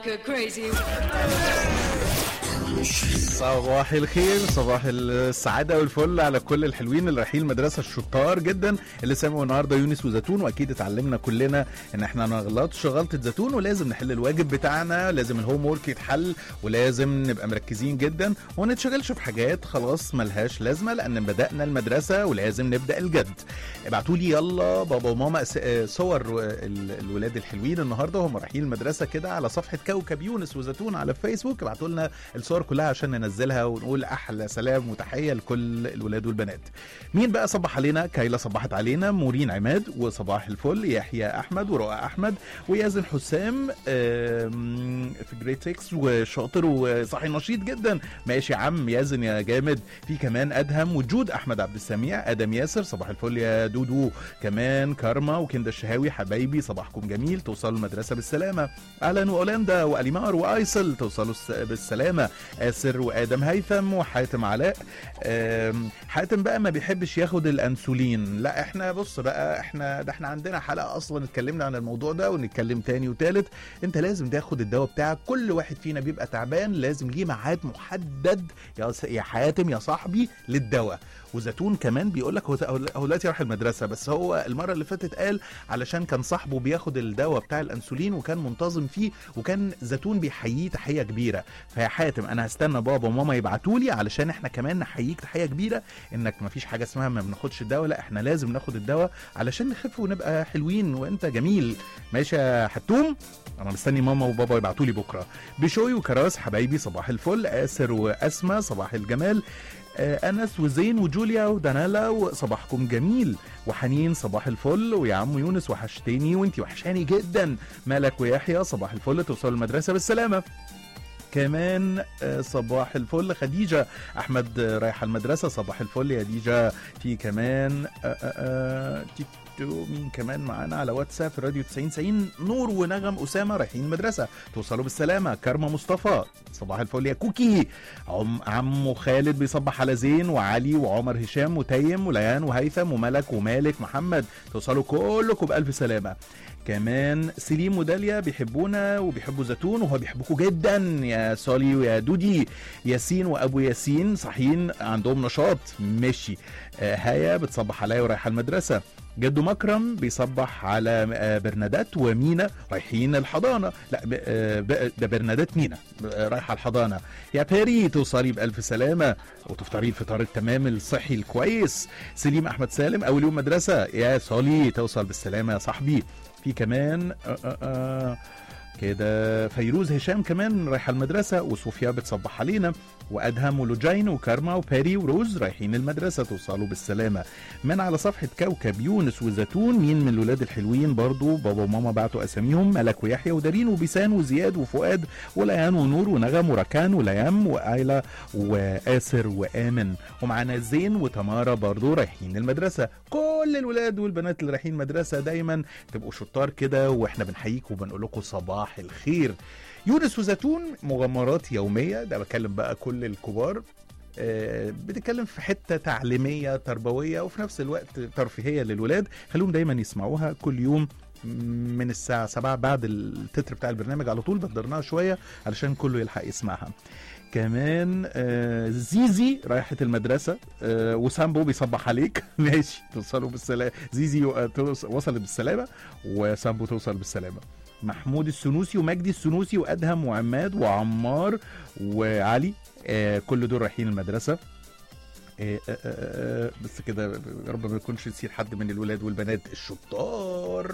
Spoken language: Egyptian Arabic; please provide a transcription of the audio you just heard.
crazy. صباح الخير صباح السعادة والفل على كل الحلوين اللي رايحين المدرسة الشطار جدا اللي سمعوا النهارده يونس وزيتون واكيد اتعلمنا كلنا ان احنا ما نغلطش غلطة زيتون ولازم نحل الواجب بتاعنا لازم الهوم ورك يتحل ولازم نبقى مركزين جدا وما نتشغلش في حاجات خلاص ملهاش لازمة لان بدأنا المدرسة ولازم نبدأ الجد ابعتوا لي يلا بابا وماما س- آه، صور ال- الولاد الحلوين النهارده وهم رايحين المدرسة كده على صفحة كوكب يونس وزيتون على فيسبوك ابعتوا لنا الصور كلها عشان ننزلها ونقول احلى سلام وتحيه لكل الولاد والبنات. مين بقى صبح علينا؟ كايلا صبحت علينا، مورين عماد وصباح الفل يحيى احمد ورؤى احمد ويازن حسام آم، في جريد 6 وشاطر وصاحي نشيط جدا. ماشي يا عم يازن يا جامد. في كمان ادهم وجود احمد عبد السميع، ادم ياسر صباح الفل يا دودو. كمان كارما وكندا الشهاوي حبايبي صباحكم جميل توصلوا المدرسه بالسلامه. اهلا واولندا واليمار وايسل توصلوا الس- بالسلامه. آسر وآدم هيثم وحاتم علاء آم، حاتم بقى ما بيحبش ياخد الأنسولين لا احنا بص بقى احنا ده احنا عندنا حلقة أصلا اتكلمنا عن الموضوع ده ونتكلم تاني وتالت انت لازم تاخد الدواء بتاعك كل واحد فينا بيبقى تعبان لازم ليه ميعاد محدد يا س- يا حاتم يا صاحبي للدواء وزيتون كمان بيقول لك هو هو دلوقتي راح المدرسه بس هو المره اللي فاتت قال علشان كان صاحبه بياخد الدواء بتاع الانسولين وكان منتظم فيه وكان زيتون بيحييه تحيه كبيره فيا حاتم انا هستنى بابا وماما يبعتوا لي علشان احنا كمان نحييك تحيه كبيره انك ما فيش حاجه اسمها ما بناخدش الدواء لا احنا لازم ناخد الدواء علشان نخف ونبقى حلوين وانت جميل ماشي يا حتوم انا مستني ماما وبابا يبعتوا لي بكره بشوي وكراس حبايبي صباح الفل اسر واسماء صباح الجمال آه، انس وزين وجوليا ودانالا وصباحكم جميل وحنين صباح الفل ويا عم يونس وحشتني وانتي وحشاني جدا مالك ويحيى صباح الفل توصلوا المدرسه بالسلامه كمان آه، صباح الفل خديجة أحمد آه، رايحة المدرسة صباح الفل يا ديجا في كمان آه، آه، آه، تيتو مين كمان معانا على واتساب في راديو 90 90 نور ونغم أسامة رايحين المدرسة توصلوا بالسلامة كارما مصطفى صباح الفل يا كوكي عم عمو خالد بيصبح على زين وعلي وعمر هشام وتيم وليان وهيثم وملك ومالك محمد توصلوا كلكم بألف سلامة كمان سليم وداليا بيحبونا وبيحبوا زيتون وهو بيحبكم جدا يا سولي ويا دودي ياسين وابو ياسين صاحيين عندهم نشاط ماشي آه هيا بتصبح عليا ورايحه المدرسه جدو مكرم بيصبح على آه، برنادات ومينا رايحين الحضانه لا ب- آه، ب- ده برنادات مينا آه، رايحه الحضانه يا بيري توصلي بالف سلامه وتفطري الفطار التمام الصحي الكويس سليم احمد سالم اول يوم مدرسه يا سولي توصل بالسلامه يا صاحبي في كمان آه آه آه كده فيروز هشام كمان رايحه المدرسه وصوفيا بتصبح علينا وادهم ولوجين وكارما وباري وروز رايحين المدرسه توصلوا بالسلامه من على صفحه كوكب يونس وزيتون مين من الولاد الحلوين برضو بابا وماما بعتوا اساميهم ملك ويحيى ودارين وبيسان وزياد وفؤاد وليان ونور ونغم وركان وليام وايلا واسر وامن ومعانا زين وتمارا برضو رايحين المدرسه كل الولاد والبنات اللي رايحين مدرسه دايما تبقوا شطار كده واحنا بنحييكم وبنقول لكم صباح الخير يونس وزيتون مغامرات يوميه ده بكلم بقى كل الكبار آه، بتتكلم في حته تعليميه تربويه وفي نفس الوقت ترفيهيه للولاد خلوهم دايما يسمعوها كل يوم من الساعة 7 بعد التتر بتاع البرنامج على طول بدرناها شوية علشان كله يلحق يسمعها كمان آه زيزي رايحة المدرسة آه وسامبو بيصبح عليك ماشي توصلوا بالسلامة زيزي و- توص- وصلت بالسلامة وسامبو توصل بالسلامة محمود السنوسي ومجدي السنوسي وادهم وعماد وعمار وعلي آه كل دول رايحين المدرسه آه آه آه آه، بس كده يا رب ما يكونش نسيت حد من الولاد والبنات الشطار